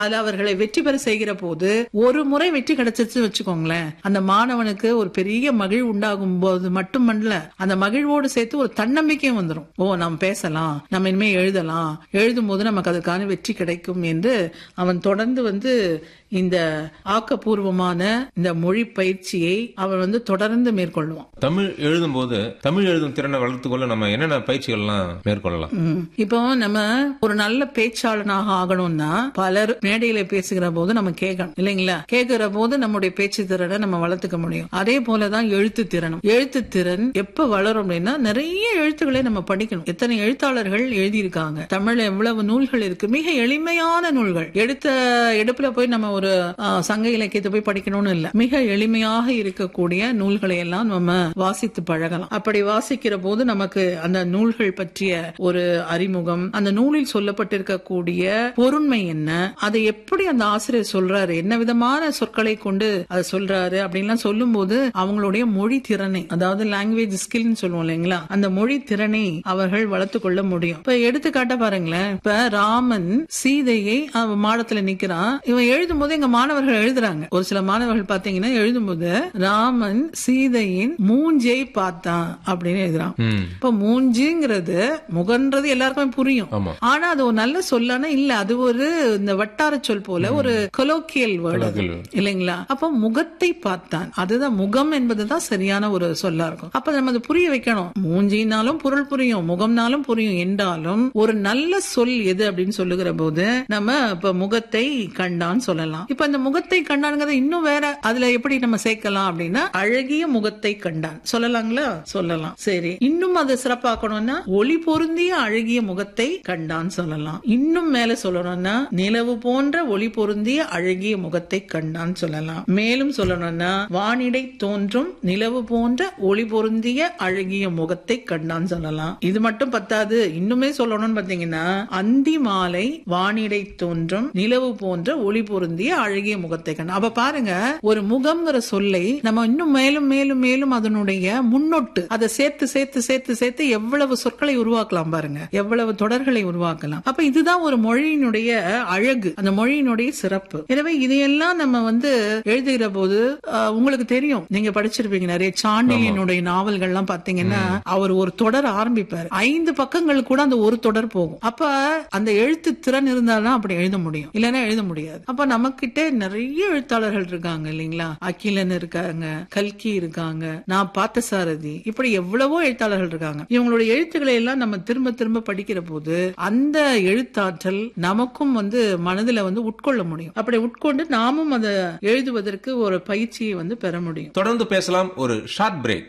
அது அவர்களை வெற்றி பெற செய்கிற போது ஒரு முறை வெற்றி கிடைச்சிச்சு வச்சுக்கோங்களேன் அந்த மாணவனுக்கு ஒரு பெரிய மகிழ்வு உண்டாகும் போது மட்டுமல்ல அந்த மகிழ்வோடு சேர்த்து ஒரு தன்னம்பிக்கையும் வந்துடும் ஓ நாம் பேசலாம் நம்ம இனிமே எழுதலாம் எழுதும் போது நமக்கு அதுக்கான வெற்றி கிடைக்கும் என்று அவன் தொடர்ந்து வந்து இந்த ஆக்கப்பூர்வமான இந்த மொழி பயிற்சியை அவன் வந்து தொடர்ந்து மேற்கொள்வான் தமிழ் எழுதும்போது தமிழ் எழுதும் திறனை வளர்த்துக்கொள்ள நம்ம என்னென்ன பயிற்சிகள்லாம் மேற்கொள்ளலாம் ம். இப்போ நம்ம ஒரு நல்ல பேச்சாளனாக ஆகணும்னா பலர் மேடையில பேசுகிற போது நம்ம கேட்கணும் இல்லைங்களா கேட்கிற போது நம்முடைய பேச்சு திறனை நம்ம வளர்த்துக்க முடியும் அதே போலதான் எழுத்து திறனும் எழுத்து திறன் எப்ப வளரும் அப்படின்னா நிறைய எழுத்துக்களை நம்ம படிக்கணும் எத்தனை எழுத்தாளர்கள் எழுதியிருக்காங்க தமிழ்ல எவ்வளவு நூல்கள் இருக்கு மிக எளிமையான நூல்கள் எடுத்த எடுப்புல போய் நம்ம ஒரு ஆ, சங்க இலக்கியத்தை போய் படிக்கணும்னு இல்ல மிக எளிமையாக இருக்கக்கூடிய நூல்களை எல்லாம் நம்ம வாசித்து பழகலாம் அப்படி வாசிக்கிற போது நமக்கு அந்த நூல்கள் பற்றிய ஒரு அறிமுகம் அந்த நூலில் சொல்லப்பட்டிருக்கக்கூடிய பொருண்மை என்ன அதை எப்படி அந்த ஆசிரியர் சொல்றாரு என்ன விதமான சொற்களை கொண்டு அதை சொல்றாரு அப்படின்லாம் சொல்லும் போது அவங்களுடைய மொழி திறனை அதாவது லாங்குவேஜ் ஸ்கில்னு சொல்லுவோம் இல்லைங்களா அந்த மொழி திறனை அவர்கள் வளர்த்து கொள்ள முடியும் இப்ப எடுத்துக்காட்ட பாருங்களேன் இப்ப ராமன் சீதையை அவன் மாடத்துல நிக்கிறான் இவன் எழுதும் போது எங்க மாணவர்கள் எழுதுறாங்க ஒரு சில மாணவர்கள் பாத்தீங்கன்னா எழுதும்போது ராமன் சீதையின் மூஞ்சை பார்த்தான் அப்படின்னு எழுதுறான் ம். இப்ப மூஞ்சிங்கிறது முகன்றது எல்லாருக்குமே புரியும் ஆமா. ஆனா அது ஒரு நல்ல சொல்லானா இல்ல அது ஒரு இந்த வட்டார சொல் போல ஒரு கொலோக்கியல் வேர்டு Colloquial word. இல்லைங்களா அப்ப முகத்தை பார்த்தான் அதுதான் முகம் என்பதுதான் சரியான ஒரு சொல்லா இருக்கும் அப்ப நம்ம அதை புரிய வைக்கணும் மூஞ்சினாலும் பொருள் புரியும் முகம்னாலும் புரியும் என்றாலும் ஒரு நல்ல சொல் எது அப்படின்னு சொல்லுகிற போது நம்ம இப்ப முகத்தை கண்டான்னு சொல்லலாம் இப்ப இந்த முகத்தை கண்டான்ங்கிறத இன்னும் வேற அதுல எப்படி நம்ம சேர்க்கலாம் அப்படின்னா அழகிய முகத்தை கண்டான் சொல்லலாங்களா சொல்லலாம் சரி இன்னும் அதை சிறப்பாக்கணும்னா ஒளி பொருந்திய அழகிய முகத்தை கண்டான் சொல்லலாம் இன்னும் மேல சொல்லணும்னா நிலவு போன்ற ஒளி பொருந்திய அழகிய முகத்தை கண்டான் சொல்லலாம் மேலும் சொல்லணும்னா வானிடை தோன்றும் நிலவு போன்ற ஒளி பொருந்திய அழகிய முகத்தை கண்டான் சொல்லலாம் இது மட்டும் பத்தாது இன்னுமே சொல்லணும்னு பாத்தீங்கன்னா அந்தி மாலை வானிடை தோன்றும் நிலவு போன்ற ஒளி பொருந்திய அழகிய முகத்தை கண்டான் அப்ப பாருங்க ஒரு முகம்ங்கிற சொல்லை நம்ம இன்னும் மேலும் மேலும் மேலும் அதனுடைய முன்னொட்டு அதை சேர்த்து சேர்த்து சேர்த்து சேர்த்து எவ்வளவு சொற்களை உருவாக்கலாம் பாருங்க எவ்வளவு தொடர்களை உருவாக்கலாம் அப்ப இதுதான் ஒரு மொழியினுடைய அழகு அந்த மொழியினுடைய சிறப்பு எனவே இதையெல்லாம் நம்ம வந்து எழுதுகிற போது அஹ், உங்களுக்கு தெரியும் நீங்க படிச்சிருப்பீங்க நிறைய சாண்டிலியனுடைய நாவல்கள்லாம் பாத்தீங்கன்னா அவர் ஒரு தொடர் ஆரம்பிப்பார் ஐந்து பக்கங்கள் கூட அந்த ஒரு தொடர் போகும் அப்ப அந்த எழுத்து திறன் இருந்தாதான் அப்படி எழுத முடியும் இல்லைன்னா எழுத முடியாது அப்ப நமக்கிட்ட நிறைய எழுத்தாளர்கள் இருக்காங்க இல்லைங்களா அகிலன் இருக்காங்க கல்கி இருக்காங்க நான் பார்த்த சாரதி இப்படி எவ்வளவோ எழுத்தாளர்கள் இருக்காங்க இவங்களுடைய எழுத்துக்களை எல்லாம் நம்ம திரும்ப திரும்ப படிக்கிற போது அந்த எழுத்தாற்றல் நமக்கும் வந்து மனதுல வந்து உட்கொள்ள முடியும் அப்படி உட்கொண்டு நாமும் அதை எழுதுவதற்கு ஒரு பயிற்சியை வந்து பெற முடியும் தொடர்ந்து பேசலாம் ஒரு short break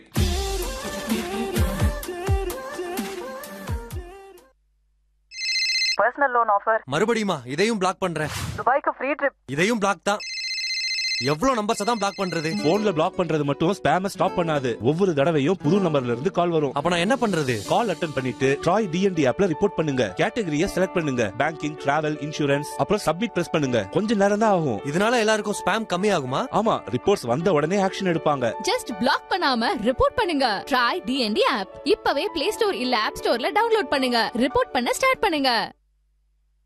personal loan offer மறுபடியுமா இதையும் பிளாக் பண்றேன் துபாய்க்கு ஃப்ரீ ட்ரிப் இதையும் பிளாக் தான் எவ்வளவு நம்பர்ஸ் தான் பிளாக் பண்றது போன்ல பிளாக் பண்றது மட்டும் ஸ்பேம ஸ்டாப் பண்ணாது ஒவ்வொரு தடவையும் புது நம்பர்ல இருந்து கால் வரும் அப்ப நான் என்ன பண்றது கால் அட்டன் பண்ணிட்டு ட்ராய் டிஎன்டி ஆப்ல ரிப்போர்ட் பண்ணுங்க கேட்டகரியை செலக்ட் பண்ணுங்க பேங்கிங் டிராவல் இன்சூரன்ஸ் அப்புறம் சப்மிட் பிரஸ் பண்ணுங்க கொஞ்ச நேரம் தான் ஆகும் இதனால எல்லாருக்கும் ஸ்பேம் கம்மி ஆகுமா ஆமா ரிப்போர்ட்ஸ் வந்த உடனே ஆக்ஷன் எடுப்பாங்க ஜஸ்ட் பிளாக் பண்ணாம ரிப்போர்ட் பண்ணுங்க ட்ரை டிஎன்டி ஆப் இப்பவே பிளே ஸ்டோர் இல்ல ஆப் ஸ்டோர்ல டவுன்லோட் பண்ணுங்க ரிப்போர்ட் பண்ண ஸ்டார்ட் பண்ணுங்க